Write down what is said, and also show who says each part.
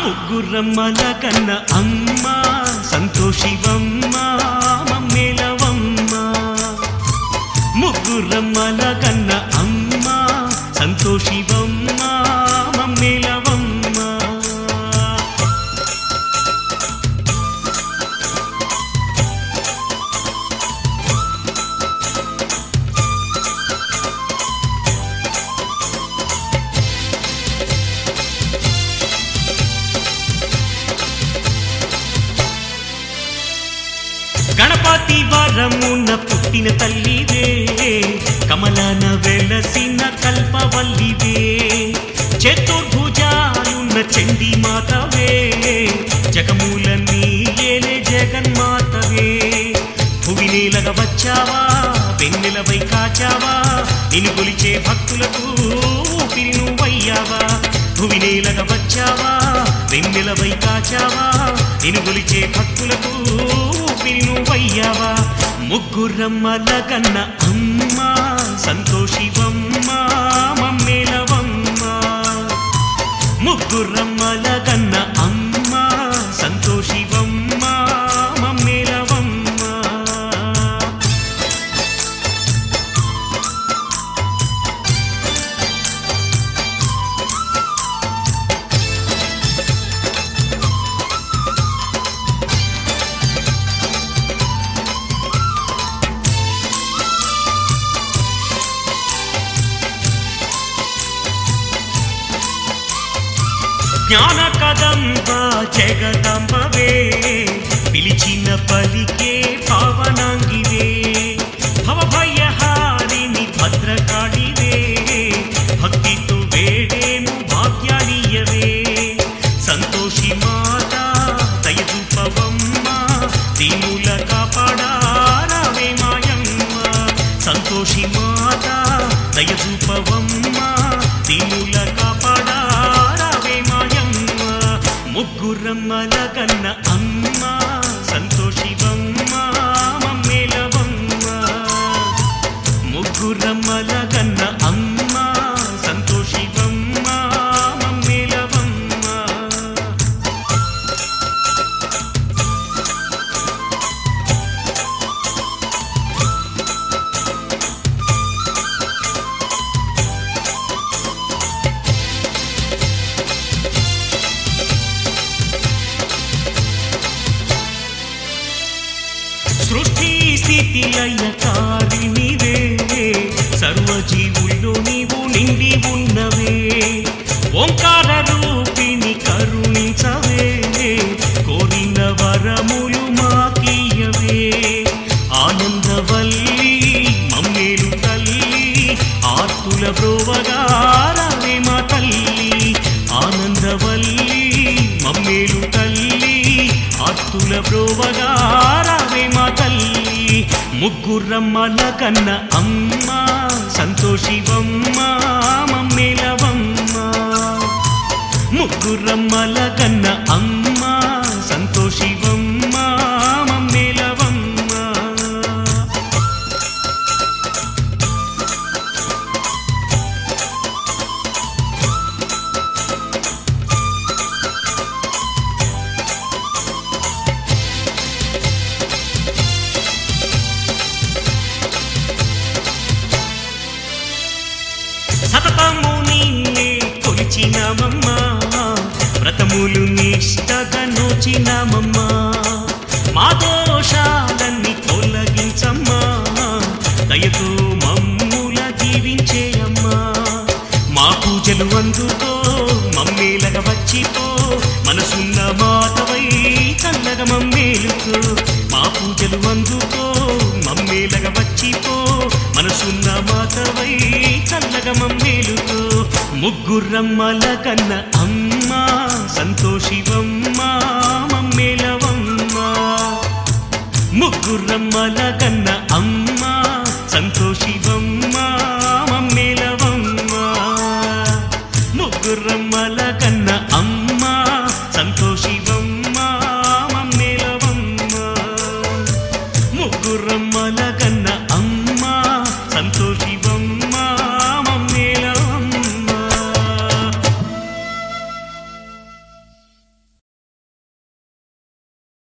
Speaker 1: ముగ్గురమ్మల కన్న అమ్మ సంతోషివమ్మ మమ్మేలవమ్మ ముగ్గురమ్మల కన్న అమ్మ సంతోషివమ్మ మమ్మేలవమ్మ గణపతి వరమున పుట్టిన తల్లివే కమలన వెలసిన కల్పవల్లివే చతుర్భుజాలున్న చండీ మాతవే జగమూలన్నీ ఏలే జగన్మాతవే భువినేలగ వచ్చావా వెన్నెలవై కాచావా నిన్ను కొలిచే భక్తులకు ఊపిరి నువ్వయ్యావా భువినేలగ వచ్చావా వెన్నెలవై కాచావా నిన్ను కొలిచే భక్తులకు ఊపిరి నువ్వయ్యావా ముగ్గురమ్మల కన్న అమ్మ సంతోషివమ్మ మమ్మేలవమ్మ ముగ్గురమ్మల కన్న అమ్మ సంతోషివమ్మ మమ్మేలవమ్మ జ్ఞాన కదంబ జగదంబవే పిలిచిన పలికే పావనాంగివే భవభయహారిణి భద్రకాళివే భక్తితో వేడేను భాగ్యాలీయవే సంతోషి మాత దయచూపవమ్మ దీనుల కాపాడారావే మాయమ్మ సంతోషి మాత దయచూపవమ్మ దీనుల కాపాడారావే మాయమ్మ ముగ్గురమ్మల కన్న అమ్మ సంతోషివమ్మ మమ్మేలవమ్మ ముగ్గురమ్మల కన్న అమ్మ సంతోషివమ్మ మమ్మేలవమ్మ సృష్టి స్థితి లయకారినివే సర్వజీవుల్లో నీవు నిండి ఉన్నవే ఓంకార రూపిణి కరుణించవే కోరిన వరములు మాకీయవే ఆనందవల్లి మమ్మేలు తల్లి ఆర్తుల బ్రోవగారవే మా తల్లి ఆనందవల్లి మమ్మేలు తల్లి ఆర్తుల బ్రోవగారవే మా తల్లి ముగ్గురమ్మల కన్న అమ్మ సంతోషివమ్మ మమ్మేలవమ్మ ముగ్గురమ్మల కన్న అమ్మ సంతోషివమ్మ మమ్మేలవమ్మ సతతము నిన్నే కొలిచినామమ్మా వ్రతములు నిష్టగా నోచినామమ్మా మా దోషాలన్నీ తొలగించమ్మా దయతో మమ్ముల దీవించేయమ్మా మా పూజలు అందుకో మమ్మేలగా వచ్చిపో మనసున్న మాతవై చల్లగా మమ్మేలుకో మా పూజలు అందుకో మమ్మేలగా వచ్చిపో మనసున్న మాతవై చల్లగా మమ్మేలుకో ముగ్గురమ్మల కన్న అమ్మ సంతోషివమ్మ మమ్మేలవమ్మ ముగ్గురమ్మల కన్న అమ్మ సంతోషివమ్మ మమ్మేలవమ్మ ముగ్గురమ్మల కన్న అమ్మ సంతోషివమ్మ మమ్మేలవమ్మ ముగ్గురమ్మల